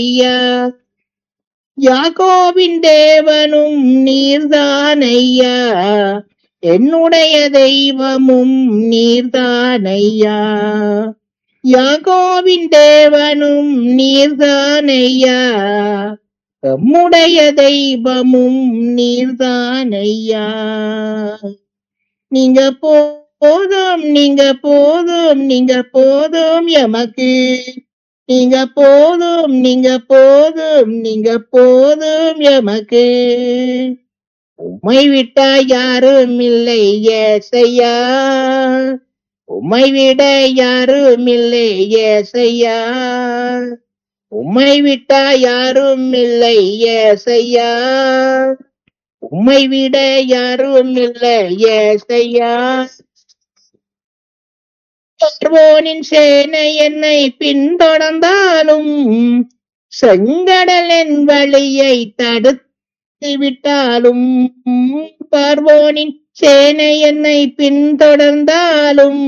ஐயா யாக்கோபின் தேவனும் நீர்தானையா என்னுடைய தெய்வமும் நீர்தானையா யாக்கோபின் தேவனும் நீர்தானையா எம்முடைய தெய்வமும் நீர்தானையா நீங்க போதும் நீங்க போதும் நீங்க போதும் எமக்கு நீங்க போதும் நீங்க போதும் நீங்க போதும் எமக்கு உம்மை விட்டா யாரும் இல்லை ஏசையா உம்மை விட யாரும் இல்லை ஏசையா உம்மை விட்டா யாரும் இல்லை ஏசையா உம்மை விட யாரும் இல்லை ஏசையா பார்வோனின் சேனை என்னை பின்தொடர்ந்தாலும் செங்கடலின் வழியை தடுத்து விட்டாலும் பார்வோனின் சேனை என்னை பின்தொடர்ந்தாலும்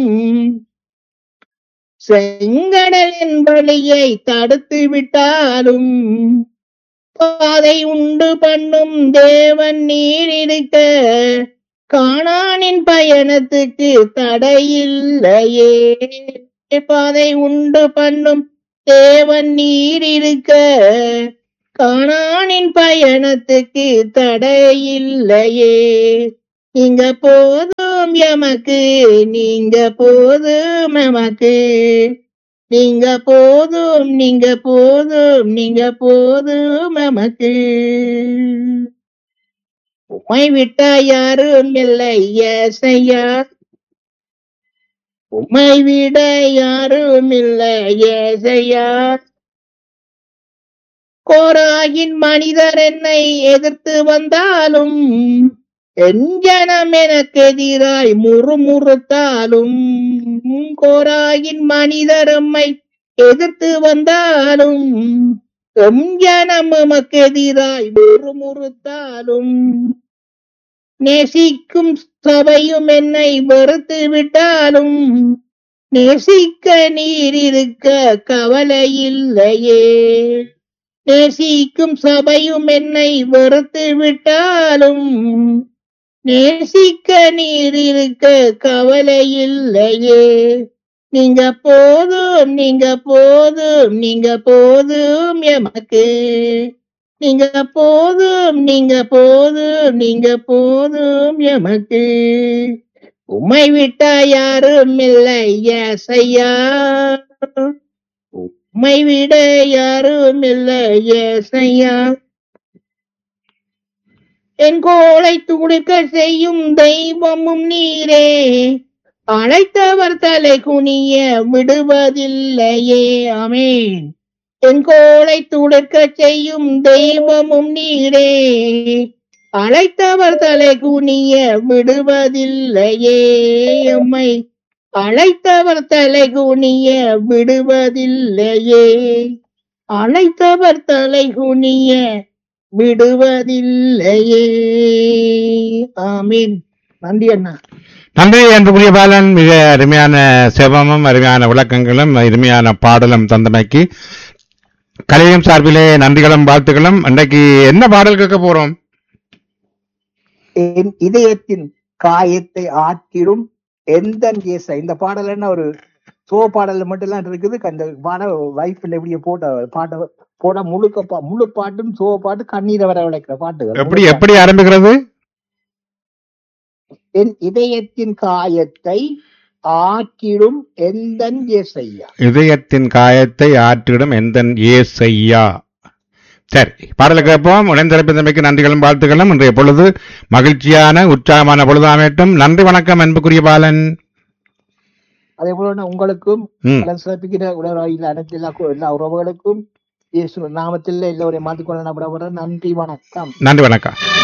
செங்கடலின் வழியை தடுத்து விட்டாலும் பாதை உண்டு பண்ணும் தேவன் நீர் இருக்க காணானின் பயணத்துக்கு தடையில்லையே பாதை உண்டு பண்ணும் தேவன் நீர் இருக்க காணானின் பயணத்துக்கு தடையில்லையே நீங்க போதும் எமக்கு நீங்க போதும் எமக்கு நீங்க போதும் நீங்க போதும் நீங்க போதும் எமக்கு உம்மை விட்டா யாரும் இல்லை ஏசையா உம்மை விட யாரும் இல்லை ஏசையா கோராயின் மனிதர் என்னை எதிர்த்து வந்தாலும் என் ஜனம் எனக்கு எதிராய் முறுமுறுத்தாலும் கோராயின் மனிதர் எம்மை எதிர்த்து வந்தாலும் எம் ஜனம் எமக்கு எதிராய் முறுமுறுத்தாலும் நேசிக்கும் சபையும் என்னை வெறுத்து விட்டாலும் நேசிக்க நீர் இருக்க கவலை இல்லையே நேசிக்கும் சபையும் என்னை வெறுத்து விட்டாலும் நேசிக்க நீர் இருக்க கவலை இல்லையே நீங்க போதும் நீங்க போதும் நீங்க போதும் எமக்கு நீங்க போதும் நீங்க போதும் நீங்க போதும் எமக்கு உம்மை விட்டா யாரும் இல்லை ஏசையா உம்மை விட யாரும் இல்லை ஏசையா என் கோளை துடிக்க செய்யும் தெய்வமும் நீரே அழைத்தவர் தலை குனிய விடுவதில்லையே அமேன் என் கோளை துடிக்க செய்யும் தெய்வமும் நீரே அழைத்தவர் தலை குனிய விடுவதில்லையே எம்மை அழைத்தவர் தலை குனிய விடுவதில்லையே அழைத்தவர் தலை குனிய விடுவதில்லையே ஆமீன் நன்றி அண்ணா நன்றி அன்புக்குரிய பாலன் மிக அருமையான செவமும் அருமையான விளக்கங்களும் அருமையான பாடலும் தந்தமைக்கு கலையம் சார்பிலே நன்றிகளும் வாழ்த்துக்களும் இன்றைக்கு என்ன பாடல் கேட்க போறோம் என் இதயத்தின் காயத்தை ஆற்றிடும் எந்த கேச இந்த பாடல் என்ன ஒரு சோ பாடல் மட்டும் எல்லாம் இருக்குது அந்த பாட வைஃப்ல இப்படியே போட்ட பாட்ட போட முழுக்க பா- முழு பாட்டும் சோ பாட்டு கண்ணீரை வர விளைக்கிற பாட்டு எப்படி எப்படி ஆரம்பிக்கிறது என் இதயத்தின் காயத்தை ஆற்றிடும் எந்த கேசையா இதயத்தின் காயத்தை ஆற்றிடும் எந்தன் ஏசையா சரி பாடலை கேட்போம் இணைந்திருப்பதற்கு நன்றிகளும் வாழ்த்துக்களும் இன்றைய பொழுது மகிழ்ச்சியான உற்சாகமான பொழுதாமேட்டும் நன்றி வணக்கம் அன்புக்குரிய பாலன் அதே போல உங்களுக்கும் ம் பலன் சிறப்பிக்கிற உலகில் அனைத்து எல்லா எல்லா உறவுகளுக்கும் இயேசு நாமத்தில் எல்லோரையும் மாற்றிக்கொள்ள நம்புற நன்றி வணக்கம் நன்றி வணக்கம்